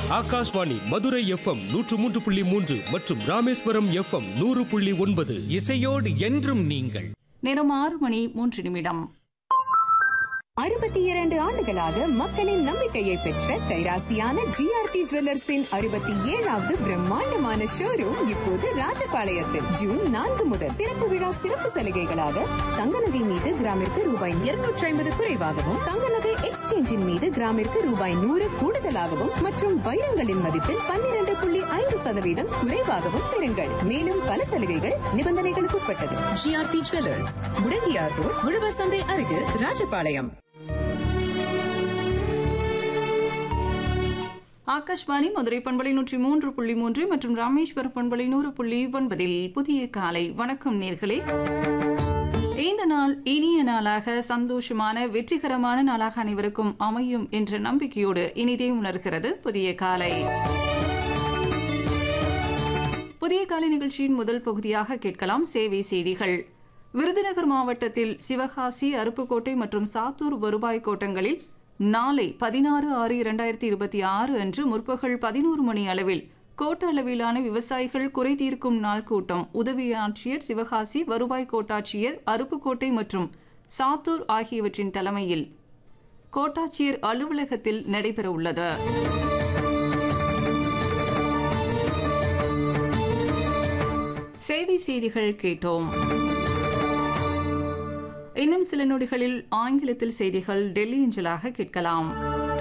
Akashvani Madurai FM நூற்று மூன்று புள்ளி மூன்று மற்றும் ராமேஸ்வரம் எஃப்எம் நூறு புள்ளி ஒன்பது இசையோடு என்றும் நீங்கள் நேரம் ஆறு மணி மூன்று நிமிடம் அறுபத்தி இரண்டு ஆண்டுகளாக மக்களின் நம்பிக்கையை பெற்ற கைராசியான ஜிஆர்டி ஜுவல்லர்ஸின் அறுபத்தி ஏழாவது பிரம்மாண்டமான ஷோரூம் இப்போது ராஜபாளையத்தில் ஜூன் நான்கு முதல் திறப்பு விழா சிறப்பு சலுகைகளாக தங்க நகை மீது கிராமிற்கு ரூபாய் இருநூற்றி ஐம்பது குறைவாகவும் தங்க நகை எக்ஸ்சேஞ்சின் மீது கிராமிற்கு ரூபாய் நூறு கூடுதலாகவும் மற்றும் வைரங்களின் மதிப்பில் பன்னிரண்டு புள்ளி ஐந்து சதவீதம் குறைவாகவும் பெறுங்கள் மேலும் பல சலுகைகள் நிபந்தனைகளுக்கு உட்பட்டது ஜிஆர்டி ஜுவல்லர்ஸ் முடங்கியார் ரோட் உழவர் சந்தை அருகில் ராஜபாளையம் ஆகாஷ்வாணி மதுரை பண்பலை நூற்றி மூன்று புள்ளி மூன்று மற்றும் ராமேஸ்வரம் பண்பலை நூறு புள்ளி ஒன்பதில் புதிய காலை வணக்கம் நேர்களே இந்த நாள் இனிய நாளாக சந்தோஷமான வெற்றிகரமான நாளாக அனைவருக்கும் அமையும் என்ற நம்பிக்கையோடு இனிதே உணர்கிறது புதிய காலை புதிய காலை நிகழ்ச்சியின் முதல் பகுதியாக கேட்கலாம் சேவை செய்திகள் விருதுநகர் மாவட்டத்தில் சிவகாசி அருப்புக்கோட்டை மற்றும் சாத்தூர் வருவாய் கோட்டங்களில் நாளை பதினாறு ஆறு இரண்டாயிரத்தி இருபத்தி ஆறு அன்று முற்பகல் பதினோரு மணி அளவில் கோட்ட அளவிலான விவசாயிகள் குறை தீர்க்கும் நாள் கூட்டம் உதவி ஆட்சியர் சிவகாசி வருவாய் கோட்டாட்சியர் அருப்புக்கோட்டை மற்றும் சாத்தூர் ஆகியவற்றின் தலைமையில் கோட்டாட்சியர் அலுவலகத்தில் நடைபெறவுள்ளது சேவை செய்திகள் கேட்டோம் இன்னும் சில நொடிகளில் ஆங்கிலத்தில் செய்திகள் டெல்லி அஞ்சலாக கேட்கலாம்